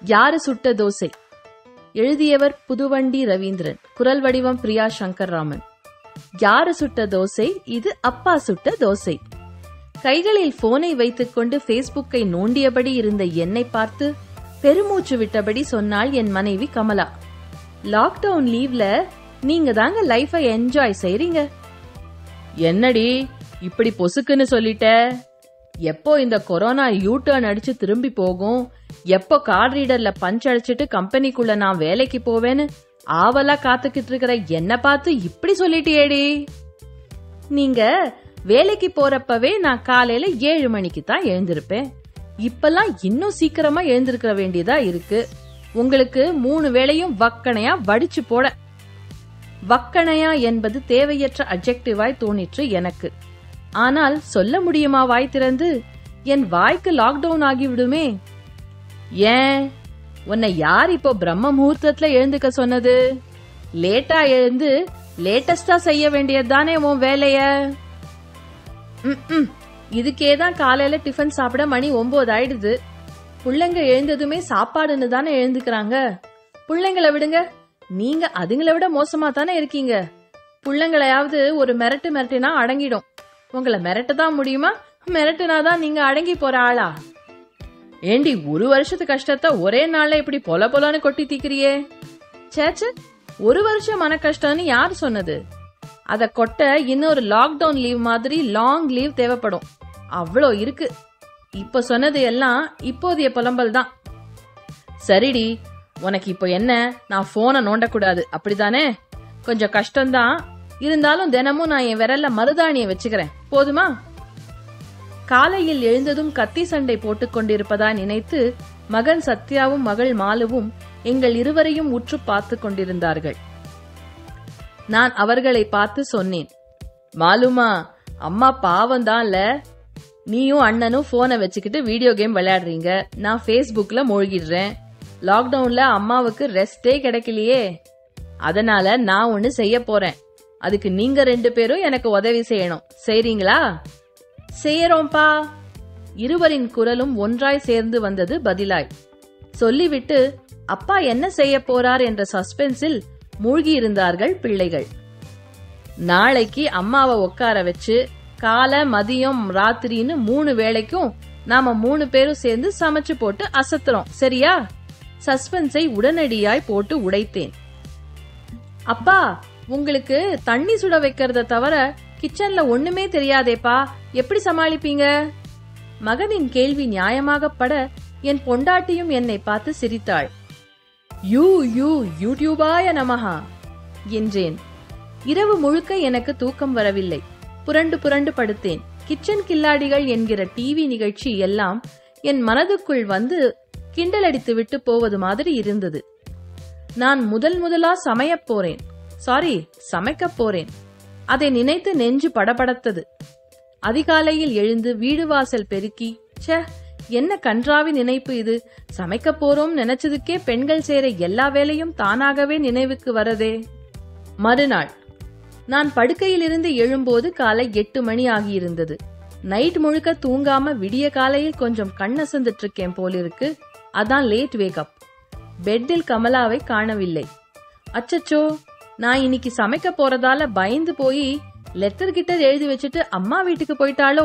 யாரு சுட்ட தோசை எழுதியவர் புதுவண்டி ரவீந்திரன் குரல் வடிவம் பிரியா சங்கர் ராமன் யாரு சுட்ட தோசை இது அப்பா சுட்ட தோசை கைகளில் போனை வைத்துக்கொண்டு ஃபேஸ்புக்கை நோண்டியபடி இருந்த என்னை பார்த்து பெருமூச்சு விட்டபடி சொன்னாள் என் மனைவி கமலா லாக்டவுன் லீவ்ல நீங்க தாங்க லைஃபை என்ஜாய் செய்றீங்க என்னடி இப்படி பொசுக்குன்னு சொல்லிட்ட எப்போ இந்த கொரோனா யூ டர்ன் அடிச்சு திரும்பி போகும் எப்போ கார்டு ரீடர்ல பஞ்ச் அடிச்சிட்டு கம்பெனிக்குள்ள நான் வேலைக்கு போவேன்னு ஆவலா காத்துக்கிட்டு இருக்கிற என்ன பார்த்து இப்படி சொல்லிட்டியேடி நீங்க வேலைக்கு போறப்பவே நான் காலையில ஏழு மணிக்கு தான் எழுந்திருப்பேன் இப்பெல்லாம் இன்னும் சீக்கிரமா எழுந்திருக்க வேண்டியதா இருக்கு உங்களுக்கு மூணு வேளையும் வக்கணையா வடிச்சு போட வக்கணையா என்பது தேவையற்ற அப்ஜெக்டிவாய் தோணிற்று எனக்கு ஆனால் சொல்ல முடியுமா வாய் திறந்து என் வாய்க்கு லாக்டவுன் ஆகிவிடுமே ஏன் உன்னை யார் இப்போ பிரம்ம முகூர்த்தத்துல எழுந்துக்க சொன்னது லேட்டா எழுந்து லேட்டஸ்டா செய்ய வேண்டியதுதானே உன் வேலைய ம்ம். இதுக்கே தான் காலையில டிஃபன் சாப்பிட மணி ஒன்பது ஆயிடுது புள்ளைங்க எழுந்ததுமே சாப்பாடுன்னு தானே எழுந்துக்கிறாங்க புள்ளைங்கள விடுங்க நீங்க அதுங்களை விட மோசமா தானே இருக்கீங்க புள்ளைங்களையாவது ஒரு மிரட்டு மிரட்டினா அடங்கிடும் உங்களை மிரட்ட தான் முடியுமா மிரட்டுனாதான் நீங்க அடங்கி போற ஆளா ஏண்டி ஒரு வருஷத்து கஷ்டத்தை ஒரே நாள்ல இப்படி பொல பொலன்னு கொட்டி தீக்கிறியே சேச்சே ஒரு வருஷம் மன கஷ்டம்னு யார் சொன்னது அத கொட்ட இன்னொரு லாக்டவுன் லீவ் மாதிரி லாங் லீவ் தேவைப்படும் அவ்வளோ இருக்கு இப்ப சொன்னது எல்லாம் இப்போதைய புலம்பல் தான் சரிடி உனக்கு இப்போ என்ன நான் போனை நோண்டக்கூடாது அப்படிதானே கொஞ்சம் கஷ்டம்தான் இருந்தாலும் தினமும் நான் என் விரல்ல மருதாணியை வச்சுக்கிறேன் போதுமா காலையில் எழுந்ததும் கத்தி சண்டை போட்டுக் கொண்டிருப்பதா நினைத்து மகன் சத்யாவும் மகள் மாலுவும் எங்கள் இருவரையும் உற்று பார்த்து கொண்டிருந்தார்கள் நான் அவர்களை பார்த்து சொன்னேன் மாலுமா அம்மா பாவம்தான்ல நீயும் அண்ணனும் போனை வச்சுக்கிட்டு வீடியோ கேம் விளையாடுறீங்க நான் ஃபேஸ்புக்ல மூழ்கிடுறேன் லாக்டவுன்ல அம்மாவுக்கு ரெஸ்டே கிடைக்கலையே அதனால நான் ஒன்னு செய்ய போறேன் அதுக்கு நீங்க ரெண்டு பேரும் எனக்கு உதவி செய்யணும் செய்றீங்களா செய்யறோம்பா இருவரின் குரலும் ஒன்றாய் சேர்ந்து வந்தது பதிலாய் சொல்லிவிட்டு அப்பா என்ன செய்ய போறார் என்ற சஸ்பென்ஸில் மூழ்கி இருந்தார்கள் பிள்ளைகள் நாளைக்கு அம்மாவை உட்கார வச்சு காலை மதியம் ராத்திரின்னு மூணு வேளைக்கும் நாம மூணு பேரும் சேர்ந்து சமைச்சு போட்டு அசத்துறோம் சரியா சஸ்பென்ஸை உடனடியாய் போட்டு உடைத்தேன் அப்பா உங்களுக்கு தண்ணி சுட வைக்கிறத தவிர கிச்சன்ல ஒண்ணுமே தெரியாதேப்பா எப்படி சமாளிப்பீங்க மகனின் கேள்வி நியாயமாகப்பட என் பொண்டாட்டியும் என்னை பார்த்து சிரித்தாள் யூ யூ யூடியூபாய நமஹா என்றேன் இரவு முழுக்க எனக்கு தூக்கம் வரவில்லை புரண்டு புரண்டு படுத்தேன் கிச்சன் கில்லாடிகள் என்கிற டிவி நிகழ்ச்சி எல்லாம் என் மனதுக்குள் வந்து கிண்டலடித்து விட்டு போவது மாதிரி இருந்தது நான் முதல் முதலா சமையப் போறேன் சாரி சமைக்கப் போறேன் அதை நினைத்து நெஞ்சு படபடத்தது அதிகாலையில் எழுந்து வீடு வாசல் பெருக்கி ச்சே என்ன கன்றாவி நினைப்பு இது சமைக்க போறோம் நினைச்சதுக்கே பெண்கள் சேர எல்லா வேலையும் தானாகவே நினைவுக்கு வரதே மறுநாள் நான் படுக்கையிலிருந்து எழும்போது காலை எட்டு மணி ஆகியிருந்தது நைட் முழுக்க தூங்காம விடிய காலையில் கொஞ்சம் கண்ணசந்துட்டு இருக்கேன் போலிருக்கு அதான் லேட் வேக்கப் பெட்டில் கமலாவை காணவில்லை அச்சச்சோ நான் இன்னைக்கு சமைக்க போறதால பயந்து போய் லெட்டர் கிட்ட எழுதி வச்சுட்டு அம்மா வீட்டுக்கு போயிட்டாளோ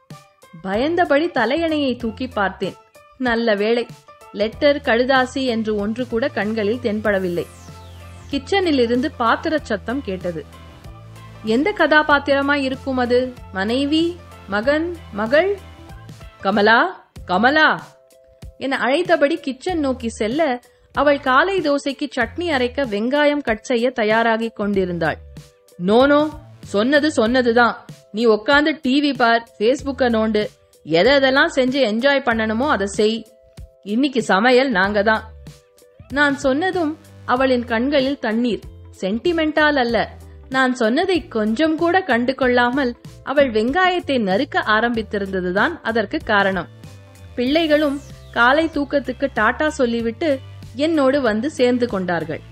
பயந்தபடி தலையணையை தூக்கி பார்த்தேன் நல்ல வேளை லெட்டர் கழுதாசி என்று ஒன்று கூட கண்களில் தென்படவில்லை கிச்சனில் இருந்து பாத்திர சத்தம் கேட்டது எந்த கதாபாத்திரமா இருக்கும் அது மனைவி மகன் மகள் கமலா கமலா என அழைத்தபடி கிச்சன் நோக்கி செல்ல அவள் காலை தோசைக்கு சட்னி அரைக்க வெங்காயம் கட் செய்ய தயாராகிக் கொண்டிருந்தாள் நோனோ சொன்னது சொன்னதுதான் நீ உட்காந்து டிவி பார் ஃபேஸ்புக்க நோண்டு எதை எதெல்லாம் செஞ்சு என்ஜாய் பண்ணணுமோ அதை செய் இன்னைக்கு சமையல் நாங்க தான் நான் சொன்னதும் அவளின் கண்களில் தண்ணீர் சென்டிமெண்டால் அல்ல நான் சொன்னதை கொஞ்சம் கூட கண்டு கொள்ளாமல் அவள் வெங்காயத்தை நறுக்க ஆரம்பித்திருந்ததுதான் அதற்கு காரணம் பிள்ளைகளும் காலை தூக்கத்துக்கு டாடா சொல்லிவிட்டு என்னோடு வந்து சேர்ந்து கொண்டார்கள்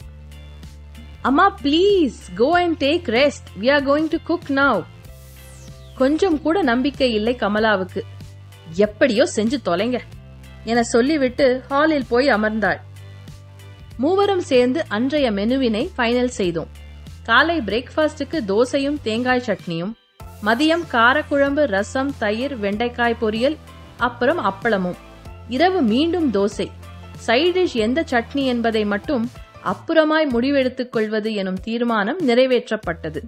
அம்மா please go and take rest we are going to cook now கொஞ்சம் கூட நம்பிக்கை இல்லை கமலாவுக்கு எப்படியோ செஞ்சு தொலைங்க என சொல்லிவிட்டு ஹாலில் போய் அமர்ந்தாள் மூவரும் சேர்ந்து அன்றைய மெனுவினை ஃபைனல் செய்தோம் காலை பிரேக்ஃபாஸ்டுக்கு தோசையும் தேங்காய் சட்னியும் மதியம் காரக்குழம்பு ரசம் தயிர் வெண்டைக்காய் பொரியல் அப்புறம் அப்பளமும் இரவு மீண்டும் தோசை சைட் டிஷ் எந்த சட்னி என்பதை மட்டும் அப்புறமாய் முடிவெடுத்துக் கொள்வது எனும் தீர்மானம் நிறைவேற்றப்பட்டது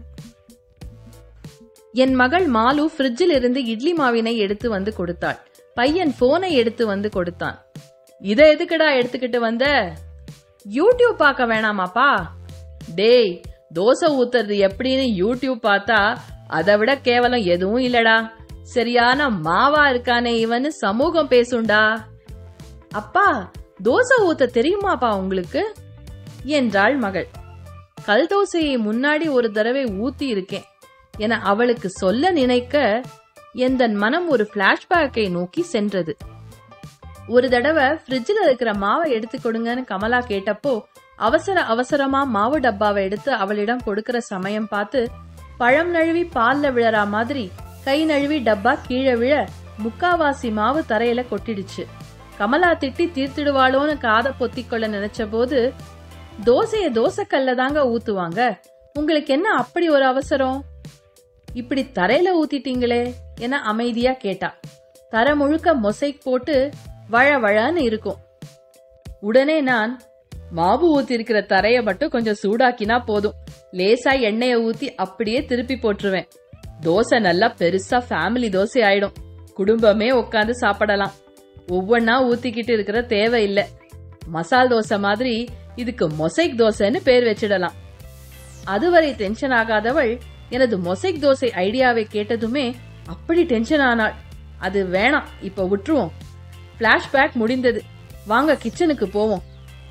என் மகள் மாலு ஃப்ரிட்ஜில் இருந்து இட்லி மாவினை எடுத்து வந்து கொடுத்தாள் பையன் போனை எடுத்து வந்து கொடுத்தான் இத எதுக்குடா எடுத்துக்கிட்டு வந்த யூடியூப் பார்க்க வேணாமாப்பா டேய் தோசை ஊத்துறது எப்படின்னு யூடியூப் பார்த்தா அதை விட கேவலம் எதுவும் இல்லடா சரியான மாவா இருக்கானே இவன்னு சமூகம் பேசுண்டா அப்பா தோசை ஊத்த தெரியுமாப்பா உங்களுக்கு என்றாள் மகள் கல் தோசையை முன்னாடி ஒரு தடவை ஊத்தி இருக்கேன் என அவளுக்கு சொல்ல நினைக்க எந்தன் மனம் ஒரு பிளாஷ்பேக்கை நோக்கி சென்றது ஒரு தடவை ஃப்ரிட்ஜில் இருக்கிற மாவை எடுத்து கொடுங்கன்னு கமலா கேட்டப்போ அவசர அவசரமா மாவு டப்பாவை எடுத்து அவளிடம் கொடுக்கிற சமயம் பார்த்து பழம் நழுவி பால்ல விழறா மாதிரி கை நழுவி டப்பா கீழே விழ முக்காவாசி மாவு தரையில கொட்டிடுச்சு கமலா திட்டி தீர்த்திடுவாளோன்னு காதை பொத்திக்கொள்ள நினைச்ச போது தோசைய தோசைக்கல்ல தாங்க ஊத்துவாங்க உங்களுக்கு என்ன அப்படி ஒரு அவசரம் இப்படி தரையில ஊத்திட்டீங்களே என அமைதியா கேட்டா தர முழுக்க மொசைக் போட்டு வழ வழன்னு இருக்கும் உடனே நான் மாவு ஊத்தி இருக்கிற தரைய மட்டும் கொஞ்சம் சூடாக்கினா போதும் லேசா எண்ணெய ஊத்தி அப்படியே திருப்பி போட்டுருவேன் தோசை நல்லா பெருசா ஃபேமிலி தோசை ஆயிடும் குடும்பமே உட்காந்து சாப்பிடலாம் ஒவ்வொன்னா ஊத்திக்கிட்டு இருக்கிற தேவை இல்ல மசால் தோசை மாதிரி இதுக்கு மொசைக் தோசைன்னு பேர் வச்சிடலாம் அதுவரை டென்ஷன் ஆகாதவள் எனது மொசைக் தோசை ஐடியாவை கேட்டதுமே அப்படி டென்ஷன் ஆனாள் அது வேணாம் இப்ப விட்டுருவோம் பிளாஷ்பேக் முடிந்தது வாங்க கிச்சனுக்கு போவோம்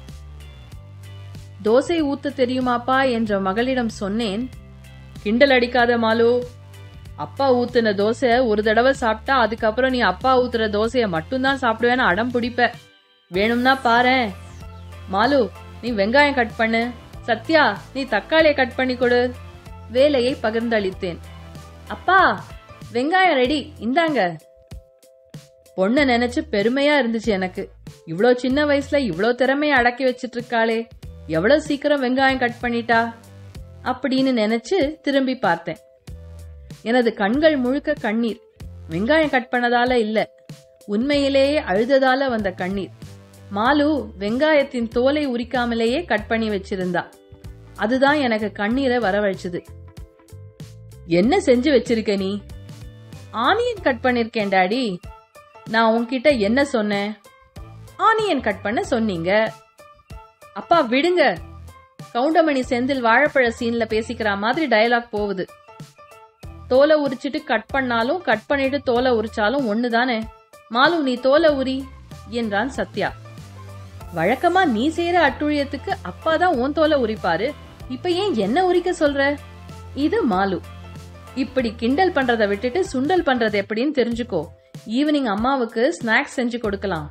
தோசை ஊத்த தெரியுமாப்பா என்ற மகளிடம் சொன்னேன் கிண்டல் அடிக்காத மாலு அப்பா ஊத்துன தோசை ஒரு தடவை சாப்பிட்டா அதுக்கப்புறம் நீ அப்பா ஊத்துற தோசைய மட்டும்தான் சாப்பிடுவேன்னு அடம் பிடிப்ப வேணும்னா பாரேன் மாலு நீ வெங்காயம் கட் பண்ணு சத்யா நீ தக்காளியை கட் பண்ணி கொடு வேலையை பகிர்ந்தளித்தேன் அப்பா வெங்காயம் ரெடி இந்தாங்க பொண்ணை நினைச்சு பெருமையா இருந்துச்சு எனக்கு இவ்ளோ சின்ன வயசுல இவ்ளோ திறமைய அடக்கி வச்சிட்டு இருக்காளே எவ்வளவு சீக்கிரம் வெங்காயம் கட் பண்ணிட்டா அப்படின்னு நினைச்சு திரும்பி பார்த்தேன் எனது கண்கள் முழுக்க கண்ணீர் வெங்காயம் கட் பண்ணதால இல்ல உண்மையிலேயே அழுததால வந்த கண்ணீர் மாலு வெங்காயத்தின் தோலை உரிக்காமலேயே கட் பண்ணி வச்சிருந்தா அதுதான் எனக்கு கண்ணீரை வரவழைச்சது என்ன செஞ்சு வச்சிருக்க நீ ஆனியன் கட் பண்ணிருக்கேன் டாடி நான் உன்கிட்ட என்ன சொன்னேன் ஆனியன் கட் பண்ண சொன்னீங்க அப்பா விடுங்க கவுண்டமணி செந்தில் வாழைப்பழ சீன்ல பேசிக்கிற மாதிரி டயலாக் போகுது தோலை உரிச்சிட்டு கட் பண்ணாலும் கட் பண்ணிட்டு தோலை உரிச்சாலும் ஒண்ணுதானே மாலு நீ தோலை உரி என்றான் சத்யா வழக்கமா நீ செய்யற அட்டுழியத்துக்கு அப்பா தான் உன் தோலை உரிப்பாரு இப்ப ஏன் என்ன உரிக்க சொல்ற இது மாலு இப்படி கிண்டல் பண்றத விட்டுட்டு சுண்டல் பண்றது எப்படின்னு தெரிஞ்சுக்கோ ஈவினிங் அம்மாவுக்கு ஸ்நாக்ஸ் செஞ்சு கொடுக்கலாம்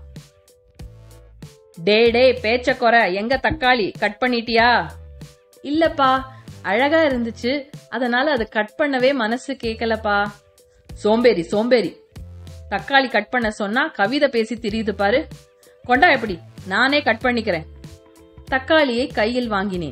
டே டே பேச்ச குறை எங்க தக்காளி கட் பண்ணிட்டியா இல்லப்பா அழகா இருந்துச்சு அதனால அதை கட் பண்ணவே மனசு கேக்கலப்பா சோம்பேறி சோம்பேறி தக்காளி கட் பண்ண சொன்னா கவிதை பேசி திரியுது பாரு கொண்டா எப்படி நானே கட் பண்ணிக்கிறேன் தக்காளியை கையில் வாங்கினேன்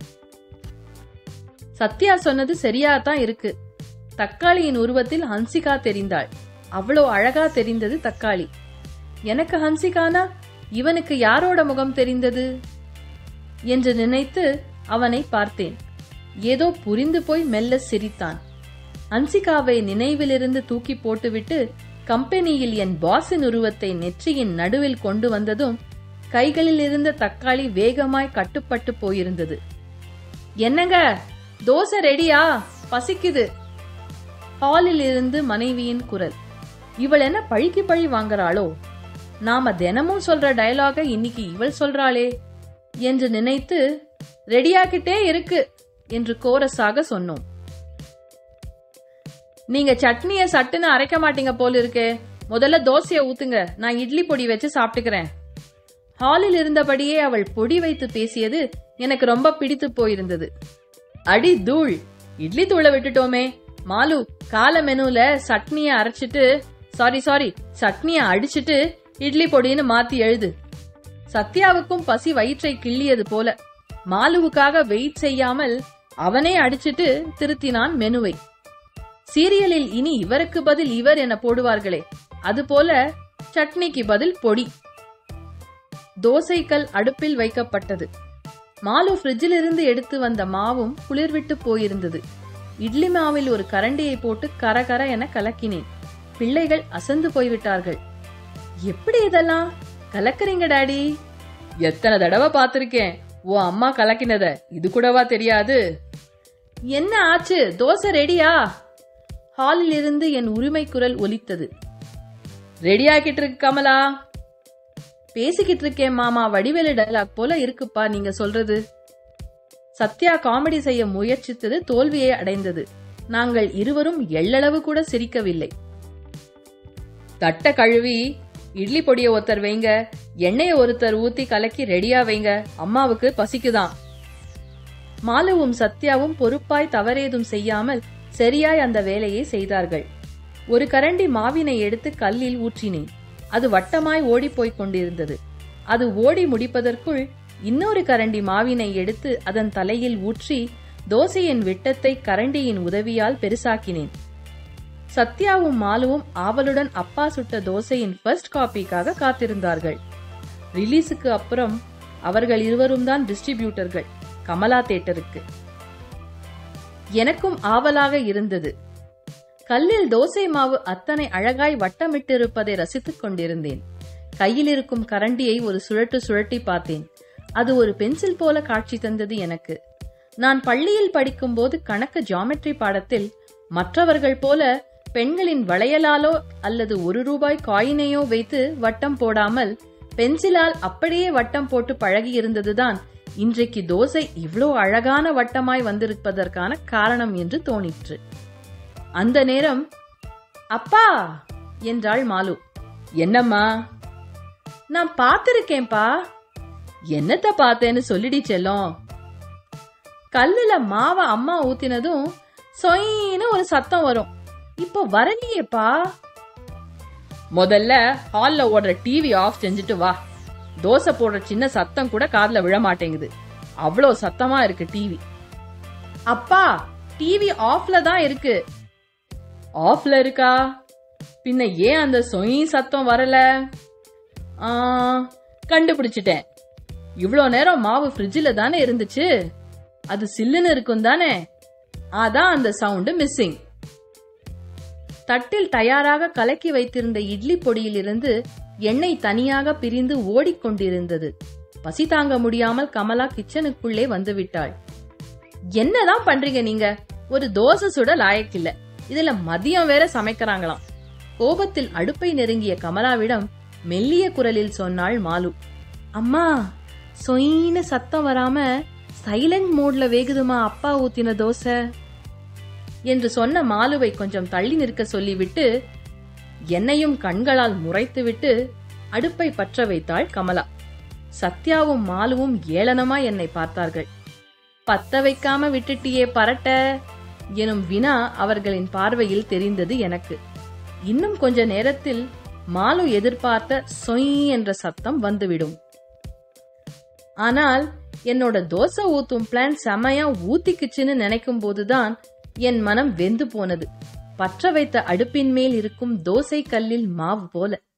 சத்யா சொன்னது சரியா தான் இருக்கு தக்காளியின் உருவத்தில் ஹன்சிகா தெரிந்தாள் அவ்வளோ அழகா தெரிந்தது தக்காளி எனக்கு ஹன்சிகானா இவனுக்கு யாரோட முகம் தெரிந்தது என்று நினைத்து அவனை பார்த்தேன் ஏதோ புரிந்து போய் மெல்ல சிரித்தான் ஹன்சிகாவை நினைவிலிருந்து தூக்கி போட்டுவிட்டு கம்பெனியில் என் பாஸின் உருவத்தை நெற்றியின் நடுவில் கொண்டு வந்ததும் கைகளில் இருந்த தக்காளி வேகமாய் கட்டுப்பட்டு போயிருந்தது என்னங்க தோசை ரெடியா பசிக்குது ஹாலில் இருந்து மனைவியின் குரல் இவள் என்ன பழிக்கு பழி வாங்குறாளோ நாம தினமும் சொல்ற டயலாக இன்னைக்கு இவள் சொல்றாளே என்று நினைத்து ரெடியாக்கிட்டே இருக்கு என்று கோரஸாக சொன்னோம் நீங்க சட்னிய சட்டுன்னு அரைக்க மாட்டீங்க போல இருக்கே முதல்ல தோசைய ஊத்துங்க நான் இட்லி பொடி வச்சு சாப்பிட்டுக்கிறேன் ஹாலில் இருந்தபடியே அவள் பொடி வைத்து பேசியது எனக்கு ரொம்ப பிடித்து போயிருந்தது அடி தூள் இட்லி தூளை விட்டுட்டோமே மாலு கால மெனுல சட்னிய அரைச்சிட்டு சாரி சாரி சட்னிய அடிச்சிட்டு இட்லி பொடின்னு மாத்தி எழுது சத்யாவுக்கும் பசி வயிற்றை கிள்ளியது போல மாலுவுக்காக வெயிட் செய்யாமல் அவனே அடிச்சிட்டு திருத்தினான் மெனுவை சீரியலில் இனி இவருக்கு பதில் இவர் என போடுவார்களே அதுபோல சட்னிக்கு பதில் பொடி தோசைக்கல் அடுப்பில் வைக்கப்பட்டது மாலு ஃப்ரிட்ஜில் இருந்து எடுத்து வந்த மாவும் குளிர்விட்டு போயிருந்தது இட்லி மாவில் ஒரு கரண்டியை போட்டு கரகர என கலக்கினேன் பிள்ளைகள் அசந்து போய்விட்டார்கள் எப்படி இதெல்லாம் கலக்குறீங்க டாடி எத்தனை தடவை பார்த்திருக்கேன் ஓ அம்மா கலக்கினத இது கூடவா தெரியாது என்ன ஆச்சு தோசை ரெடியா ஹாலில் இருந்து என் உரிமை குரல் ஒலித்தது ரெடியாக்கிட்டு இருக்கு கமலா பேசிக்கிட்டு இருக்கேன் மாமா வடிவேலு டயலாக் போல இருக்குப்பா நீங்க சொல்றது சத்யா காமெடி செய்ய முயற்சித்தது தோல்வியை அடைந்தது நாங்கள் இருவரும் எள்ளளவு கூட சிரிக்கவில்லை தட்ட கழுவி இட்லி பொடிய ஒருத்தர் வைங்க எண்ணெயை ஒருத்தர் ஊத்தி கலக்கி ரெடியா வைங்க அம்மாவுக்கு பசிக்குதான் மாலுவும் சத்யாவும் பொறுப்பாய் தவறேதும் செய்யாமல் சரியாய் அந்த வேலையை செய்தார்கள் ஒரு கரண்டி மாவினை எடுத்து கல்லில் ஊற்றினேன் அது வட்டமாய் ஓடிப்போய்க் கொண்டிருந்தது அது ஓடி முடிப்பதற்குள் இன்னொரு கரண்டி மாவினை எடுத்து அதன் தலையில் ஊற்றி தோசையின் விட்டத்தை கரண்டியின் உதவியால் பெருசாக்கினேன் சத்யாவும் மாலுவும் ஆவலுடன் அப்பா சுட்ட தோசையின் ஃபர்ஸ்ட் காப்பிக்காக காத்திருந்தார்கள் ரிலீஸுக்கு அப்புறம் அவர்கள் இருவரும் தான் டிஸ்ட்ரிபியூட்டர்கள் கமலா தேட்டருக்கு எனக்கும் ஆவலாக இருந்தது கல்லில் தோசை மாவு அத்தனை அழகாய் வட்டமிட்டிருப்பதை ரசித்துக் கொண்டிருந்தேன் கையில் இருக்கும் கரண்டியை ஒரு சுழட்டு சுழட்டி பார்த்தேன் அது ஒரு பென்சில் போல காட்சி தந்தது எனக்கு நான் பள்ளியில் படிக்கும்போது கணக்கு ஜாமெட்ரி பாடத்தில் மற்றவர்கள் போல பெண்களின் வளையலாலோ அல்லது ஒரு ரூபாய் காயினையோ வைத்து வட்டம் போடாமல் பென்சிலால் அப்படியே வட்டம் போட்டு பழகி இருந்ததுதான் இன்றைக்கு தோசை இவ்ளோ அழகான வட்டமாய் வந்திருப்பதற்கான காரணம் என்று தோணிற்று அந்த நேரம் அப்பா என்றாள் மாலு என்னம்மா நான் பார்த்திருக்கேன்பா என்னத்த பார்த்தேன்னு சொல்லிடி செல்லம் கல்லுல மாவ அம்மா ஊத்தினதும் சொயின்னு ஒரு சத்தம் வரும் இப்போ வரலையேப்பா முதல்ல ஹால்ல ஓடுற டிவி ஆஃப் செஞ்சுட்டு வா தோசை போடுற சின்ன சத்தம் கூட காதுல விழ மாட்டேங்குது அவ்வளோ சத்தமா இருக்கு டிவி அப்பா டிவி ஆஃப்ல தான் இருக்கு ஆஃப்ல இருக்கா பின்ன ஏன் அந்த சொய் சத்தம் வரல ஆ, கண்டுபிடிச்சிட்டேன் இவ்ளோ நேரம் மாவு ஃப்ரிட்ஜில் தானே இருந்துச்சு அது சில்லுன்னு இருக்கும் தானே அதான் அந்த சவுண்டு மிஸ்ஸிங் தட்டில் தயாராக கலக்கி வைத்திருந்த இட்லி பொடியிலிருந்து எண்ணெய் தனியாக பிரிந்து ஓடிக்கொண்டிருந்தது பசி தாங்க முடியாமல் கமலா கிச்சனுக்குள்ளே வந்து விட்டாள் என்னதான் பண்றீங்க நீங்க ஒரு தோசை சுட லாயக்கில்ல இதுல மதியம் வேற சமைக்கிறாங்களாம் கோபத்தில் அடுப்பை நெருங்கிய கமலாவிடம் மெல்லிய குரலில் சொன்னாள் மாலு அம்மா சொயின்னு சத்தம் வராம சைலண்ட் மோட்ல வேகுதுமா அப்பா ஊத்தின தோசை என்று சொன்ன மாலுவை கொஞ்சம் தள்ளி நிற்க சொல்லிவிட்டு என்னையும் கண்களால் முறைத்துவிட்டு அடுப்பை பற்ற வைத்தாள் கமலா சத்யாவும் மாலுவும் ஏளனமா என்னை பார்த்தார்கள் பத்த வைக்காம விட்டுட்டியே பரட்ட எனும் வினா அவர்களின் பார்வையில் தெரிந்தது எனக்கு இன்னும் கொஞ்ச நேரத்தில் மாலு எதிர்பார்த்த சொய் என்ற சத்தம் வந்துவிடும் ஆனால் என்னோட தோசை ஊத்தும் பிளான் செமையா ஊத்திக்குச்சுன்னு நினைக்கும் போதுதான் என் மனம் வெந்து போனது பற்ற வைத்த அடுப்பின் மேல் இருக்கும் தோசை கல்லில் மாவு போல